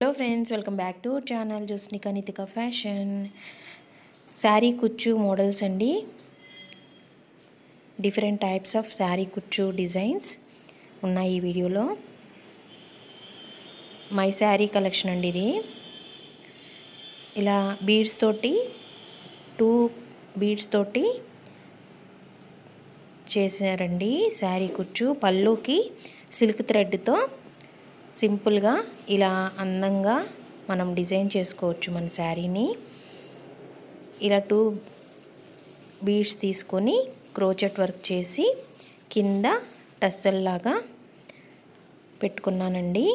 hello friends welcome back to channel Josnika Nithika fashion sari కుచ్చు models అండి different types of sari కుచ్చు designs ఉన్నాయి ఈ వీడియోలో మై శారీ కలెక్షన్ అండి ఇది ఇలా బీడ్స్ తోటి టూ బీడ్స్ తోటి చేశారండి శారీ కుచ్చు పళ్ళుకి సిల్క్ థ్రెడ్తో సింపుల్గా ఇలా అందంగా మనం డిజైన్ చేసుకోవచ్చు మన శారీని ఇలా టూ బీడ్స్ తీసుకొని క్రోచెట్ వర్క్ చేసి కింద టస్సల్ లాగా పెట్టుకున్నానండి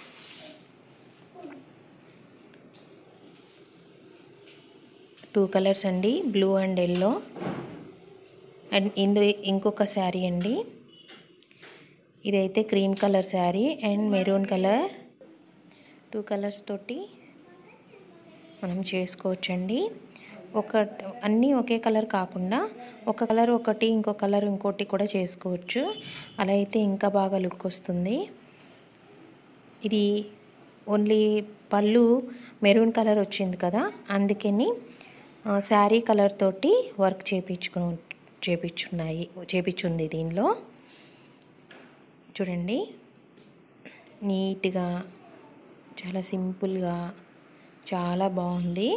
టూ కలర్స్ అండి బ్లూ అండ్ ఎల్లో అండ్ ఇందు ఇంకొక శారీ అండి ఇదైతే cream colour sari and maroon colour two colours తోటి మనం చేసుకోవచ్చండి ఒక అన్నీ ఒకే కలర్ కాకుండా ఒక కలర్ ఒకటి ఇంకో కలర్ ఇంకోటి కూడా చేసుకోవచ్చు అలా అయితే ఇంకా బాగా లుక్ వస్తుంది ఇది ఓన్లీ పళ్ళు మెరూన్ కలర్ వచ్చింది కదా అందుకని శారీ కలర్ తోటి వర్క్ చేపించుకు చేపించున్నాయి చేపించుంది దీనిలో చూడండి నీట్గా చాలా సింపుల్గా చాలా బాగుంది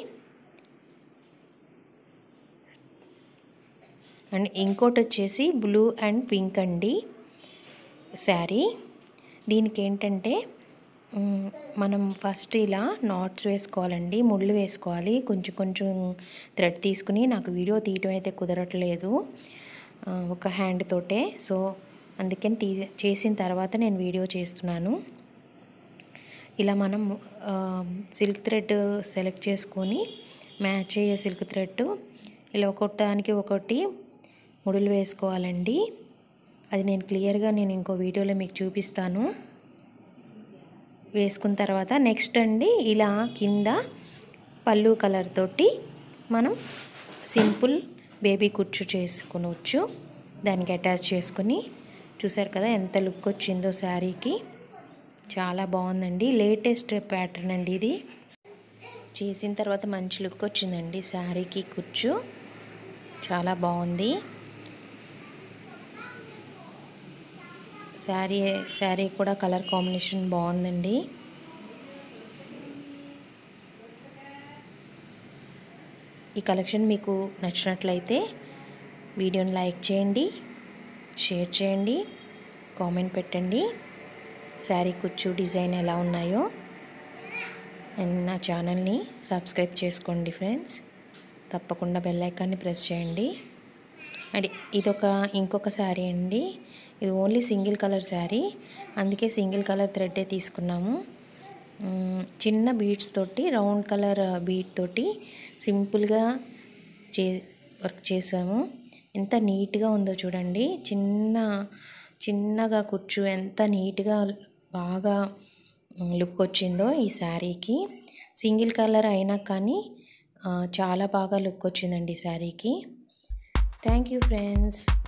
అండ్ ఇంకోటి వచ్చేసి బ్లూ అండ్ పింక్ అండి శారీ దీనికి ఏంటంటే మనం ఫస్ట్ ఇలా నాట్స్ వేసుకోవాలండి ముళ్ళు వేసుకోవాలి కొంచెం కొంచెం థ్రెడ్ తీసుకుని నాకు వీడియో తీయటం అయితే కుదరట్లేదు ఒక హ్యాండ్ తోటే సో అందుకని తీ చేసిన తర్వాత నేను వీడియో చేస్తున్నాను ఇలా మనం సిల్క్ థ్రెడ్ సెలెక్ట్ చేసుకొని మ్యాచ్ అయ్యే సిల్క్ థ్రెడ్ ఇలా ఒకటానికి ఒకటి ముడులు వేసుకోవాలండి అది నేను క్లియర్గా నేను ఇంకో వీడియోలో మీకు చూపిస్తాను వేసుకున్న తర్వాత నెక్స్ట్ అండి ఇలా కింద పళ్ళు కలర్ తోటి మనం సింపుల్ బేబీ కుచ్చు చేసుకునవచ్చు దానికి అటాచ్ చేసుకొని చూసారు కదా ఎంత లుక్ వచ్చిందో శారీకి చాలా బాగుందండి లేటెస్ట్ ప్యాటర్న్ అండి ఇది చేసిన తర్వాత మంచి లుక్ వచ్చిందండి శారీకి కుచ్చు చాలా బాగుంది శారీ శారీ కూడా కలర్ కాంబినేషన్ బాగుందండి ఈ కలెక్షన్ మీకు నచ్చినట్లయితే వీడియోని లైక్ చేయండి షేర్ చేయండి కామెంట్ పెట్టండి శారీ కుచ్చు డిజైన్ ఎలా ఉన్నాయో అండ్ నా ఛానల్ని సబ్స్క్రైబ్ చేసుకోండి ఫ్రెండ్స్ తప్పకుండా బెల్ ఐకాన్ని ప్రెస్ చేయండి అండ్ ఇదొక ఇంకొక శారీ అండి ఇది ఓన్లీ సింగిల్ కలర్ శారీ అందుకే సింగిల్ కలర్ థ్రెడ్డే తీసుకున్నాము చిన్న బీడ్స్ తోటి రౌండ్ కలర్ బీడ్ తోటి సింపుల్గా చే వర్క్ చేసాము ఎంత నీట్గా ఉందో చూడండి చిన్న చిన్నగా కూర్చు ఎంత నీట్గా బాగా లుక్ వచ్చిందో ఈ శారీకి సింగిల్ కలర్ అయినా కానీ చాలా బాగా లుక్ వచ్చిందండి శారీకి థ్యాంక్ యూ ఫ్రెండ్స్